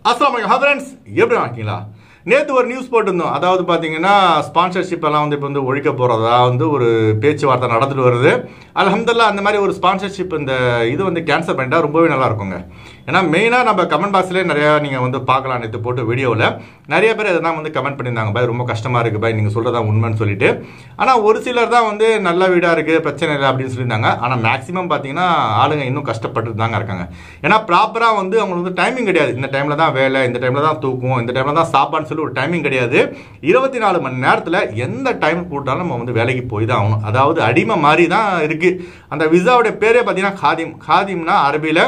அஸ்லாம் வலைக்கம் ஃப்ரெண்ட்ஸ் எப்படி இருக்கீங்களா நேற்று ஒரு நியூஸ் போட்டிருந்தோம் அதாவது பார்த்தீங்கன்னா ஸ்பான்சர்ஷிப் எல்லாம் வந்து இப்போ வந்து ஒழிக்க போகிறதா வந்து ஒரு பேச்சுவார்த்தை நடந்துட்டு வருது அலமதுல்லா அந்த மாதிரி ஒரு ஸ்பான்சர்ஷிப் இந்த இது வந்து கேன்சல் பண்ணிட்டா ரொம்பவே நல்லா இருக்குங்க ஏன்னா மெயினாக நம்ம கமெண்ட் பாக்ஸ்லேயே நிறையா நீங்கள் வந்து பார்க்கலாம் நேற்று போட்டு வீடியோவில் நிறைய பேர் எதனா வந்து கமெண்ட் பண்ணியிருந்தாங்க பாய் ரொம்ப கஷ்டமாக இருக்குது பாய் நீங்கள் சொல்கிறதா உண்மைன்னு சொல்லிட்டு ஆனால் ஒரு சிலர் தான் வந்து நல்ல வீடாக இருக்குது பிரச்சனை இல்லை அப்படின்னு சொல்லியிருந்தாங்க ஆனால் மேக்ஸிமம் பார்த்தீங்கன்னா ஆளுங்க இன்னும் கஷ்டப்பட்டு தாங்க இருக்காங்க ஏன்னா ப்ராப்பராக வந்து அவங்களுக்கு வந்து டைமிங் கிடையாது இந்த டைமில் தான் வேலை இந்த டைமில் தான் தூக்கம் இந்த டைமில் தான் சாப்பாடுன்னு சொல்லி ஒரு டைமிங் கிடையாது இருபத்தி நாலு மணி நேரத்தில் எந்த டைம் போட்டாலும் நம்ம வந்து வேலைக்கு போய் தான் ஆகணும் அதாவது அடிமை மாதிரி தான் இருக்குது அந்த விசாவுடைய பேரே பார்த்தீங்கன்னா காதிம் காதிம்னா அரபியில்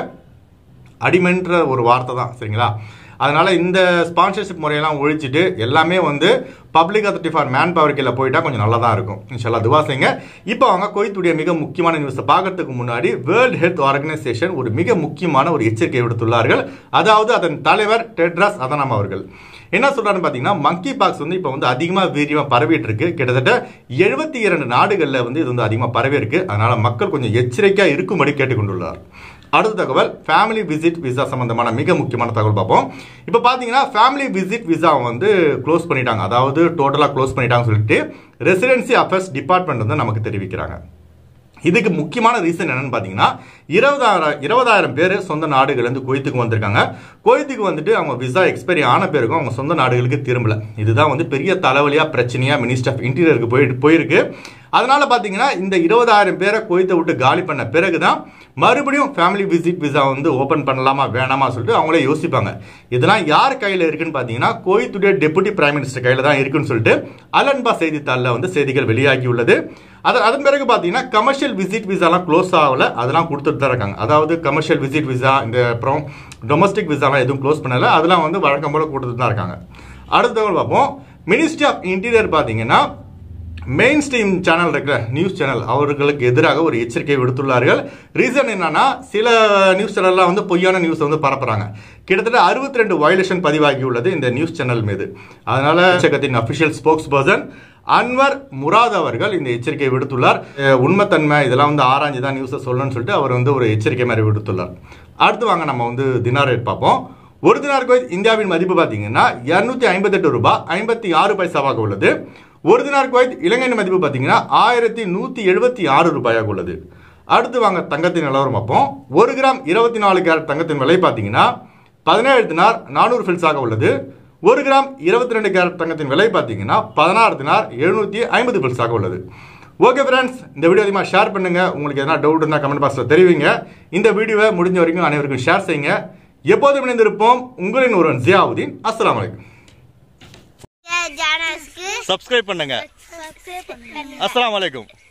அடிமைன்ற ஒரு வார்த்தை தான் சரிங்களா அதனால இந்த ஸ்பான்சர்ஷிப் முறையெல்லாம் ஒழிச்சிட்டு எல்லாமே வந்து public authority for manpower கீழே போயிட்டா கொஞ்சம் நல்லா தான் இருக்கும் இன்ஷால்லா துவா செய்யுங்க இப்போ அவங்க கோயத்துடைய மிக முக்கியமான நியூஸை பார்க்கறதுக்கு முன்னாடி வேர்ல்ட் ஹெல்த் ஆர்கனைசேஷன் ஒரு மிக முக்கியமான ஒரு எச்சரிக்கை விடுத்துள்ளார்கள் அதாவது அதன் தலைவர் டெட்ராஸ் அதனம் அவர்கள் என்ன சொல்றாருன்னு பார்த்தீங்கன்னா மங்கி பாக்ஸ் வந்து இப்போ வந்து அதிகமாக வீரியமாக பரவிட்டு இருக்கு கிட்டத்தட்ட எழுபத்தி இரண்டு நாடுகளில் வந்து இது வந்து அதிகமாக பரவி இருக்கு அதனால மக்கள் கொஞ்சம் எச்சரிக்கையாக இருக்கும்படி கேட்டுக்கொண்டுள்ளார் அடுத்த தகவல் ஃபேமிலி விசிட் விசா சம்பந்தமான மிக முக்கியமான தகவல் பார்ப்போம் இப்போ பார்த்தீங்கன்னா ஃபேமிலி விசிட் விசா வந்து க்ளோஸ் பண்ணிட்டாங்க அதாவது டோட்டலாக க்ளோஸ் பண்ணிட்டாங்கன்னு சொல்லிட்டு ரெசிடென்சி அஃபேர்ஸ் டிபார்ட்மெண்ட் வந்து நமக்கு தெரிவிக்கிறாங்க இதுக்கு முக்கியமான ரீசன் என்னன்னு பார்த்தீங்கன்னா இருபதாயிரம் இருபதாயிரம் பேர் சொந்த நாடுகள்லேருந்து குவைத்துக்கு வந்திருக்காங்க குவைத்துக்கு வந்துட்டு அவங்க விசா எக்ஸ்பைரி ஆன பேருக்கும் அவங்க சொந்த நாடுகளுக்கு திரும்பல இதுதான் வந்து பெரிய தலைவலியாக பிரச்சனையாக மினிஸ்டர் ஆஃப் இன்டீரியருக்கு போயிட்டு போயிருக்கு அதனால பார்த்தீங்கன்னா இந்த இருபதாயிரம் பேரை குவைத்தை விட்டு காலி பண்ண பிறகு தான் மறுபடியும் ஃபேமிலி விசிட் விசா வந்து ஓப்பன் பண்ணலாமா வேணாமா சொல்லிட்டு அவங்களே யோசிப்பாங்க இதெல்லாம் யார் கையில் இருக்குன்னு பார்த்தீங்கன்னா கோயத்துடைய டெபுட்டி பிரைம் மினிஸ்டர் கையில் தான் இருக்குன்னு சொல்லிட்டு அலன்பா செய்தித்தாளில் வந்து செய்திகள் வெளியாகி உள்ளது அது அதன் பிறகு பார்த்தீங்கன்னா கமர்ஷியல் விசிட் விசாலாம் க்ளோஸ் ஆகல அதெல்லாம் கொடுத்துட்டு தான் இருக்காங்க அதாவது கமர்ஷியல் விசிட் விசா இந்த அப்புறம் டொமஸ்டிக் விசாலாம் எதுவும் க்ளோஸ் பண்ணல அதெல்லாம் வந்து வழக்கம் போல கொடுத்துட்டு தான் இருக்காங்க அடுத்த தகவல் பார்ப்போம் மினிஸ்ட்ரி ஆஃப் இன்டீரியர் பார்த்தீங்கன்னா மெயின் ஸ்ட்ரீம் சேனல் இருக்கிற நியூஸ் சேனல் அவர்களுக்கு எதிராக ஒரு எச்சரிக்கை விடுத்துள்ளார்கள் ரீசன் என்னன்னா சில நியூஸ் சேனல்லாம் வந்து பொய்யான நியூஸ் வந்து பரப்புறாங்க கிட்டத்தட்ட அறுபத்தி ரெண்டு வயலேஷன் பதிவாகி உள்ளது இந்த நியூஸ் சேனல் மீது அதனால அமைச்சகத்தின் official spokesperson Anwar Murad அவர்கள் இந்த எச்சரிக்கை விடுத்துள்ளார் அஹ் உண்மைத்தன்மை இதெல்லாம் வந்து ஆராய்ஞ்சு தான் நியூஸை சொல்லணும்னு சொல்லிட்டு அவர் வந்து ஒரு எச்சரிக்கை மாதிரி விடுத்துள்ளார் அடுத்து வாங்க நம்ம வந்து தினார் ரேட் பார்ப்போம் ஒரு தினார் குவைத் இந்தியாவின் மதிப்பு பார்த்தீங்கன்னா இரநூத்தி ஐம்பத்தெட்டு ரூபாய் ஐம்பத்தி ஆறு பைசாவாக உள்ளது ஒரு தினார் குவைத் இலங்கையின் மதிப்பு பார்த்தீங்கன்னா ஆயிரத்தி நூற்றி எழுபத்தி ஆறு ரூபாயாக உள்ளது அடுத்து வாங்க தங்கத்தின் நிலவரம் பார்ப்போம் ஒரு கிராம் இருபத்தி நாலு கேரட் தங்கத்தின் விலை பார்த்தீங்கன்னா பதினேழு தினார் நானூறு ஃபில்ஸாக உள்ளது ஒரு கிராம் இருபத்தி ரெண்டு கேரட் தங்கத்தின் விலை பார்த்தீங்கன்னா பதினாறு தினார் எழுநூற்றி ஐம்பது ஃபில்ஸாக உள்ளது ஓகே ஃப்ரெண்ட்ஸ் இந்த வீடியோ அதிகமாக ஷேர் பண்ணுங்க உங்களுக்கு எதனா டவுட் இருந்தால் கமெண்ட் பாக்ஸில் தெரிவிங்க இந்த வீடியோவை முடிஞ்ச வரைக்கும் அனைவருக்கும் ஷேர் செய்யுங்க எப்போதும் இணைந்திருப்போம் உங்களின் ஒருவன் ஜியாவுதீன் அஸ்ஸலாமு அலைக்கும் ஜானஸ்க்கு சப்ஸ்கிரைப் பண்ணுங்க சப்ஸ்கிரைப் பண்ணுங்க அஸ்ஸலாமு அலைக்கும்